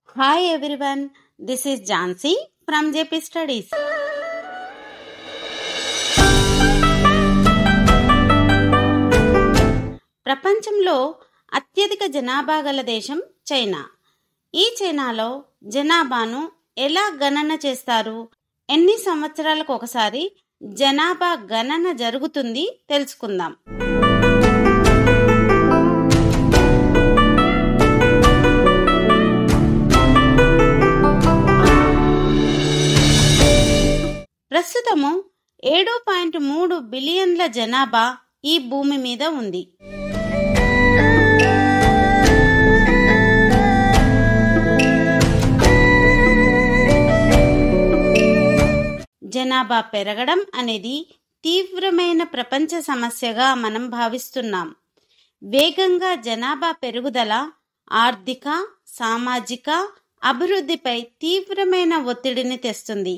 Hi everyone, this is Jansi from JP Studies. ప్రపంచంలో అత్యధిక జనాభా గల దేశం చైనా ఈ చైనాలో జనాభాను ఎలా గణన చేస్తారు ఎన్ని సంవత్సరాలకు ఒకసారి జనాభా గణన జరుగుతుంది తెలుసుకుందాం ప్రస్తుతము ఏడు పాయింట్ మూడు బిలియన్ల జనాభా ఈ భూమి మీద ఉంది జనాభా పెరగడం అనేది తీవ్రమైన ప్రపంచ సమస్యగా మనం భావిస్తున్నాం వేగంగా జనాభా పెరుగుదల ఆర్థిక సామాజిక అభివృద్ధిపై తీవ్రమైన ఒత్తిడిని తెస్తుంది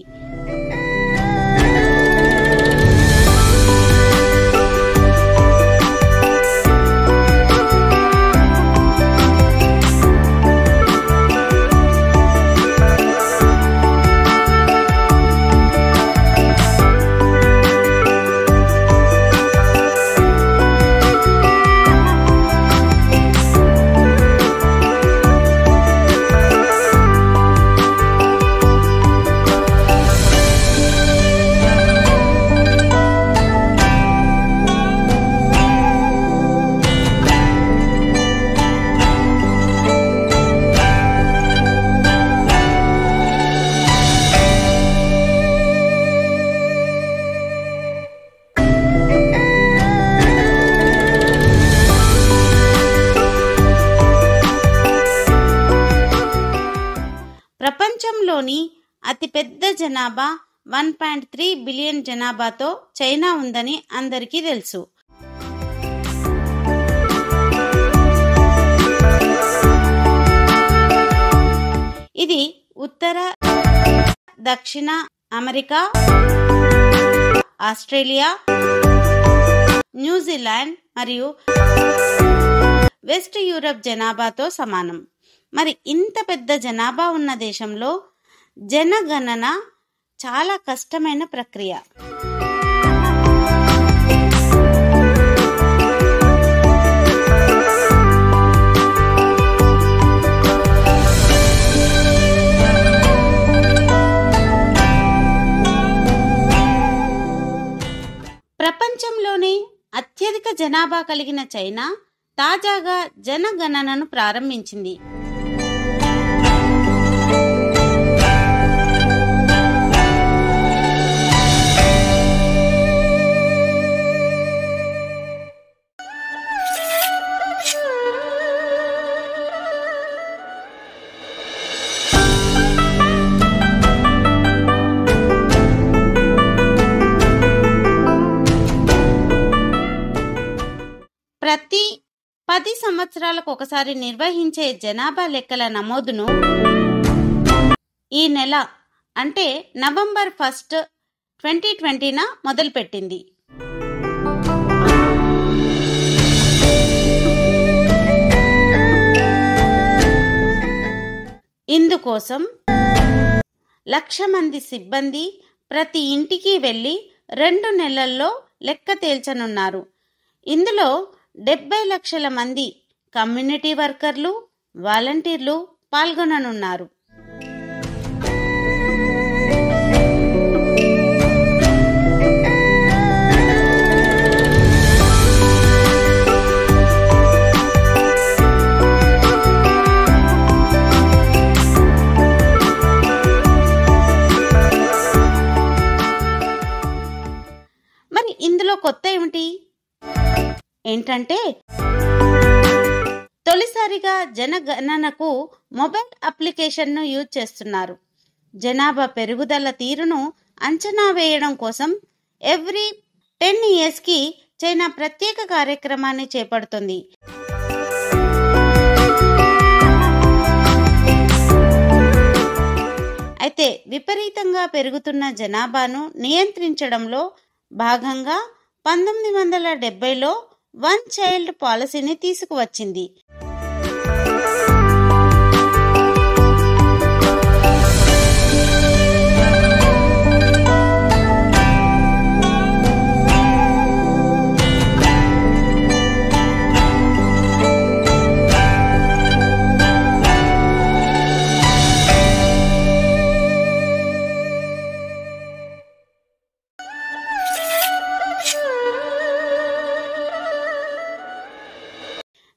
ప్రపంచంలోని అతిపెద్ద జనాభా వన్ పాయింట్ త్రీ బిలియన్ జనాభాతో చైనా ఉందని అందరికీ తెలుసు ఇది ఉత్తర దక్షిణ అమెరికా ఆస్ట్రేలియా న్యూజిలాండ్ మరియు వెస్ట్ యూరప్ జనాభాతో సమానం మరి ఇంత పెద్ద జనాభా ఉన్న దేశంలో జనగణన చాలా కష్టమైన ప్రక్రియ ప్రపంచంలోనే అత్యధిక జనాభా కలిగిన చైనా తాజాగా జనగణనను ప్రారంభించింది ప్రతి పది సంవత్సరాలకు ఒకసారి నిర్వహించే జనాభా లెక్కల నమోదును ఈ నెల అంటే నవంబర్ ఫస్ట్ ట్వంటీ ట్వంటీన మొదలుపెట్టింది ఇందుకోసం లక్ష మంది సిబ్బంది ప్రతి ఇంటికి వెళ్ళి రెండు నెలల్లో లెక్క తేల్చనున్నారు ఇందులో డెబ్బై లక్షల మంది కమ్యూనిటీ వర్కర్లు వాలంటీర్లు పాల్గొననున్నారు మరి ఇందులో కొత్త ఏమిటి ఏంటంటే తొలిసారిగా జనగణనకు మొబైల్ అప్లికేషన్ను యూజ్ చేస్తున్నారు జనాభా పెరుగుదల తీరును అంచనా వేయడం కోసం ఎవ్రీ టెన్ ఇయర్స్కి చైనా ప్రత్యేక కార్యక్రమాన్ని చేపడుతుంది అయితే విపరీతంగా పెరుగుతున్న జనాభాను నియంత్రించడంలో భాగంగా పంతొమ్మిది వందల డెబ్బైలో వన్ చైల్డ్ పాలసీని తీసుకువచ్చింది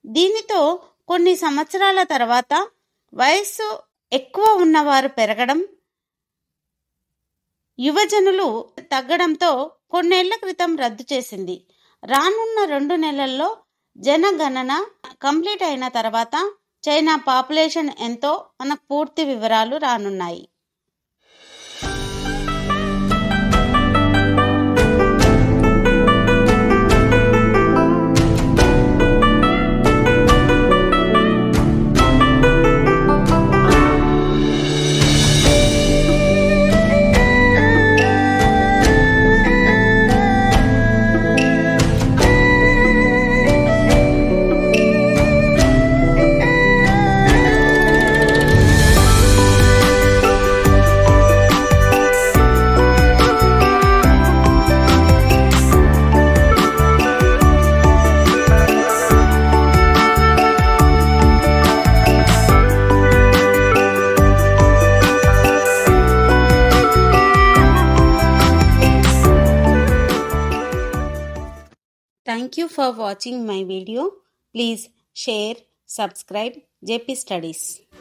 దీనితో కొన్ని సంవత్సరాల తర్వాత వయస్సు ఎక్కువ ఉన్నవారు పెరగడం యువజనులు తగ్గడంతో కొన్నేళ్ల క్రితం రద్దు చేసింది రానున్న రెండు నెలల్లో జనగణన కంప్లీట్ అయిన తర్వాత చైనా పాపులేషన్ ఎంతో మనకు పూర్తి వివరాలు రానున్నాయి Thank you for watching my video. Please share, subscribe JP Studies.